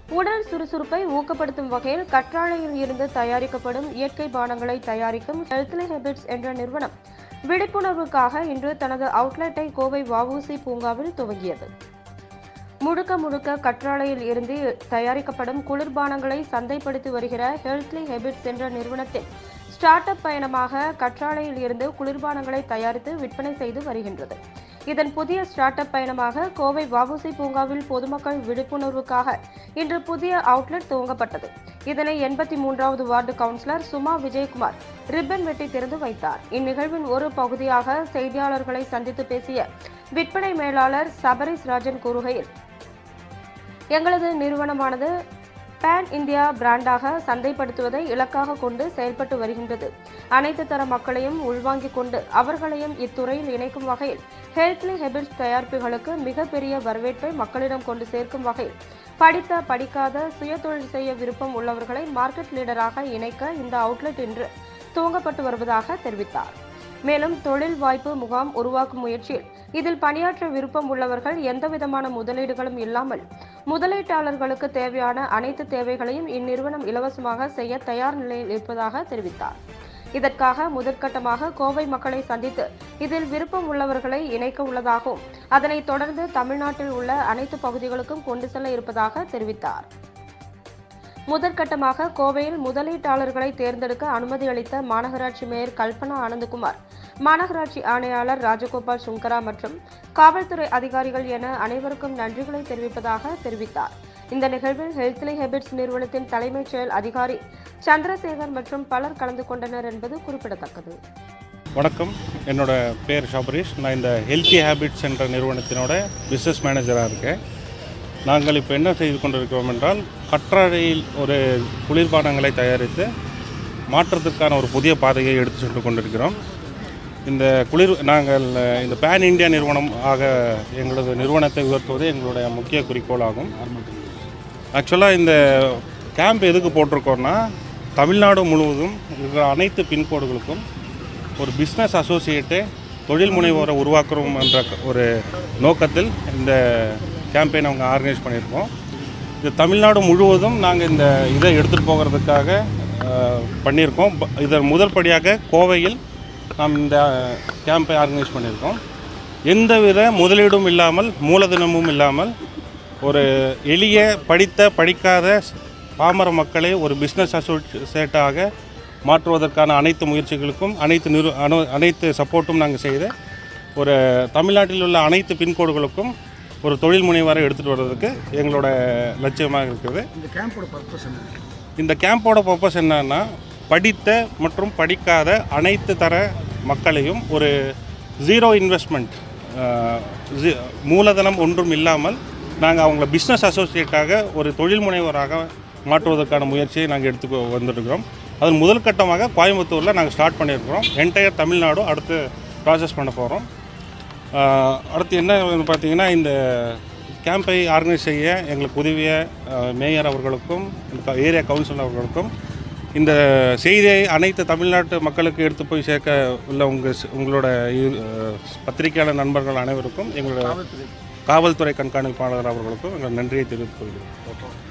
உடல் சுறுசுறுப்பை ஊக்கப்படுத்தும் வகையில் கற்றாழையில் இருந்து தயாரிக்கப்படும் இயற்கை பானங்களை தயாரிக்கும் ஹெல்த்லி ஹெபிட்ஸ் என்ற நிறுவனம் விழிப்புணர்வுக்காக இன்று தனது அவுட்லெட்டை கோவை வஉசி பூங்காவில் துவங்கியது முழுக்க முழுக்க கற்றாழையில் இருந்து தயாரிக்கப்படும் குளிர்பானங்களை சந்தைப்படுத்தி வருகிற ஹெல்த்லி ஹெபிட்ஸ் என்ற நிறுவனத்தின் ஸ்டார்ட் அப் பயணமாக கற்றாழையில் இருந்து குளிர்பானங்களை தயாரித்து விற்பனை செய்து வருகின்றது இதன் புதிய ஸ்டார்ட் அப் பயணமாக கோவை வஉசி பூங்காவில் பொதுமக்கள் விழிப்புணர்வுக்காக இன்று புதிய அவுட்லெட் துவங்கப்பட்டது இதனை எண்பத்தி மூன்றாவது ward councillor Suma Vijayakumar ribbon வெட்டி திறந்து வைத்தார் இந்நிகழ்வின் ஒரு பகுதியாக செய்தியாளர்களை சந்தித்து பேசிய விற்பனை மேலாளர் சபரிஸ் ராஜன் கூறுகையில் எங்களது நிறுவனமானது பேன் இந்தியா பிராண்டாக சந்தைப்படுத்துவதை இலக்காக கொண்டு செயல்பட்டு வருகின்றது அனைத்து தர மக்களையும் உள்வாங்கிக் கொண்டு அவர்களையும் இத்துறையில் இணைக்கும் வகையில் ஹெல்த்லி ஹெபிட்ஸ் தயாரிப்புகளுக்கு மிகப்பெரிய வரவேற்பை மக்களிடம் கொண்டு சேர்க்கும் வகையில் படித்த படிக்காத சுயதொழில் செய்ய விருப்பம் உள்ளவர்களை மார்க்கெட் லீடராக இணைக்க இந்த அவுட்லெட் இன்று துவங்கப்பட்டு வருவதாக தெரிவித்தார் மேலும் தொழில் வாய்ப்பு முகாம் உருவாக்கும் முயற்சியில் இதில் பணியாற்ற விருப்பம் உள்ளவர்கள் எந்தவிதமான முதலீடுகளும் இல்லாமல் முதலீட்டாளர்களுக்கு தேவையான அனைத்து தேவைகளையும் இந்நிறுவனம் இலவசமாக செய்ய தயார் நிலையில் இருப்பதாக தெரிவித்தார் இதற்காக முதற்கட்டமாக கோவை மக்களை சந்தித்து இதில் விருப்பம் உள்ளவர்களை இணைக்க உள்ளதாகவும் அதனைத் தொடர்ந்து தமிழ்நாட்டில் உள்ள அனைத்து பகுதிகளுக்கும் கொண்டு செல்ல இருப்பதாக தெரிவித்தார் முதற்கட்டமாக கோவையில் முதலீட்டாளர்களை தேர்ந்தெடுக்க அனுமதி அளித்த மாநகராட்சி மேயர் கல்பனா ஆனந்தகுமார் மாநகராட்சி ஆணையாளர் ராஜகோபால் சுங்கரா மற்றும் காவல்துறை அதிகாரிகள் என அனைவருக்கும் நன்றிகளை தெரிவிப்பதாக தெரிவித்தார் இந்த நிகழ்வில் ஹெல்த்லி ஹெபிட்ஸ் நிறுவனத்தின் தலைமைச் செயல் அதிகாரி சந்திரசேகர் மற்றும் பலர் கலந்து கொண்டனர் என்பது குறிப்பிடத்தக்கது வணக்கம் என்னோட பேர் ஷபரீஷ் நான் இந்த ஹெல்த்தி ஹேபிட்ஸ் என்ற நிறுவனத்தினோட பிஸ்னஸ் மேனேஜராக இருக்கேன் நாங்கள் இப்போ என்ன செய்து கொண்டிருக்கிறோம் என்றால் கற்றாழையில் ஒரு குளிர்பானங்களை தயாரித்து மாற்றத்திற்கான ஒரு புதிய பாதையை எடுத்து சென்று கொண்டிருக்கிறோம் இந்த குளிர் நாங்கள் இந்த பேன் இந்தியா நிறுவனம் ஆக எங்களது நிறுவனத்தை உயர்த்துவது எங்களுடைய முக்கிய குறிக்கோளாகும் ஆக்சுவலாக இந்த கேம்ப் எதுக்கு போட்டிருக்கோன்னா தமிழ்நாடு முழுவதும் இருக்கிற அனைத்து பின்கோடுகளுக்கும் ஒரு பிஸ்னஸ் அசோசியேட்டு தொழில் முனைவோரை உருவாக்குறோம் என்ற ஒரு நோக்கத்தில் இந்த கேம்பெயின் அவங்க ஆர்கனைஸ் பண்ணியிருக்கோம் இது தமிழ்நாடு முழுவதும் நாங்கள் இந்த இதை எடுத்துகிட்டு போகிறதுக்காக அஹ், பண்ணியிருக்கோம் ப- இதன் முதல் படியாக கோவையில் நாம் இந்த கேம்பை ஆர்கனைஸ் பண்ணியிருக்கோம் எந்தவித முதலீடும் இல்லாமல் மூலதனமும் இல்லாமல் ஒரு எளிய படித்த படிக்காத பாமர மக்களை ஒரு பிஸ்னஸ் அசோசியேட்டாக மாற்றுவதற்கான அனைத்து முயற்சிகளுக்கும் அனைத்து நிறு அனு அனைத்து சப்போர்ட்டும் நாங்கள் செய்து ஒரு தமிழ்நாட்டில் உள்ள அனைத்து பின்கோடுகளுக்கும் ஒரு தொழில் முனைவரை எடுத்துகிட்டு வர்றதுக்கு எங்களோட லட்சியமாக இருக்குது இந்த கேம்போட பர்பஸ் என்ன இந்த கேம்போட பர்பஸ் என்னன்னா படித்த மற்றும் படிக்காத அனைத்து தர மக்களையும் ஒரு ஜீரோ இன்வெஸ்ட்மெண்ட் மூலதனம் ஒன்றும் இல்லாமல் நாங்கள் அவங்கள பிஸ்னஸ் அசோசியேட்டாக ஒரு தொழில் முனைவராக மாற்றுவதற்கான முயற்சியை நாங்கள் எடுத்து வந்துட்டுருக்கிறோம் அதன் முதல் கட்டமாக கோயம்புத்தூரில் நாங்கள் ஸ்டார்ட் பண்ணியிருக்கிறோம் என்டையர் தமிழ்நாடு அடுத்து ப்ராசஸ் பண்ண போகிறோம் ஆஹ் அடுத்து என்ன பார்த்தீங்கன்னா இந்த கேம்பை ஆர்கனைஸ் செய்ய எங்களுக்கு உதவிய ஆஹ் மேயர் அவர்களுக்கும் இந்த ஏரியா கவுன்சிலர் அவர்களுக்கும் இந்த செய்தியை அனைத்து தமிழ்நாட்டு மக்களுக்கு எடுத்து போய் சேர்க்க உள்ள உங்கள் உங்களோட இ- ஆஹ் பத்திரிகையாளர் நண்பர்கள் அனைவருக்கும் எங்களோட காவல்துறை காவல்துறை கண்காணிப்பாளர் அவர்களுக்கும் எங்கள் நன்றியை தெரிவித்துக் கொள்கிறோம்